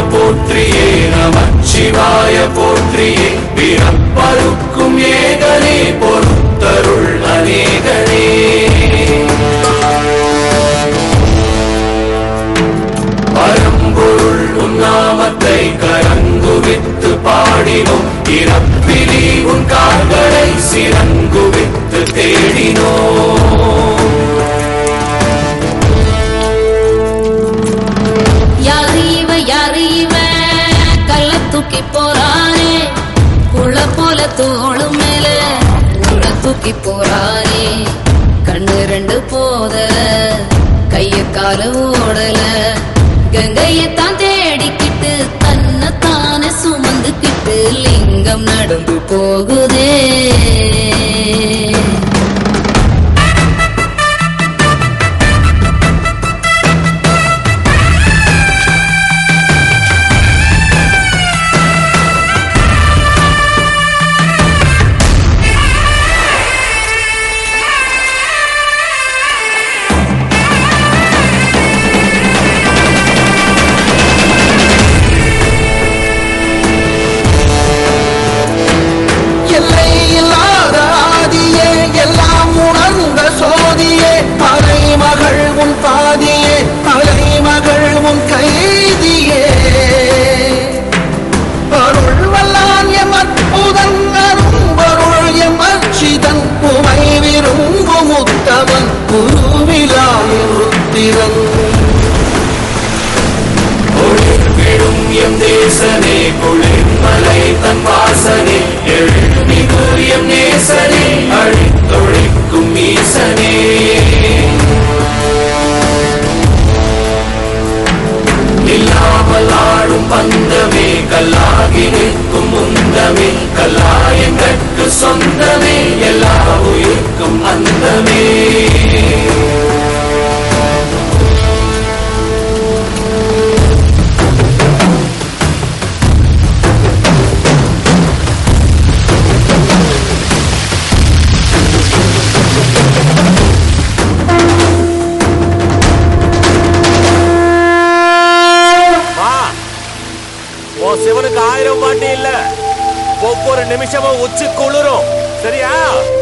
போற்றியே நமச்சிவாய போற்றியே பிறப்பருக்கும் ஏகனே பொறுத்தருள் அநேகனே பரம்பொருள் உன்னாமத்தை கரங்குவித்து பாடினோம் இறப்பிலி உன் கால்களை சிறங்குவித்து தேடினோம் யாரு இவ யாரு இவ கல்ல தூக்கி போறானே புள்ள போல தோளு மேல உள்ள தூக்கி போறானே கண்ணு ரெண்டு போதல கைய கால ஓடல கங்கையத்தான் தேடிக்கிட்டு தன்னை தானே சுமந்துக்கிட்டு லிங்கம் நடந்து போகுதே எல்லை இல்லாத ஆதியே எல்லாம் உணர்ந்த சோதியே மலைமகள் உன் பாதியே மலைமகள் உன் கைதியே அருள் வல்லான் எம் அற்புதன் அரும்பொருள் எம் அச்சிதன் உமை விரும்பும் உத்தமன் குருவிலாய ருத்திரன் ஒளிர் விடும் எம் தேசனே குளிர்மலை தன் வாசனே எழுமிகு எம் நேசனே அழித்தொழிக்கும் ஈசனே இல்லாமல் ஆடும் பந்தமே கல்லாகி நிற்கும் முந்தமே கல்லாயங்கட்கு சொந்தமே எல்லா உயிர்க்கும் அந்தமே வா உன் சிவனுக்கு ஆயிரம் வாட்டி இல்ல ஒவ்வொரு நிமிஷமும் உச்சி குளிரும் சரியா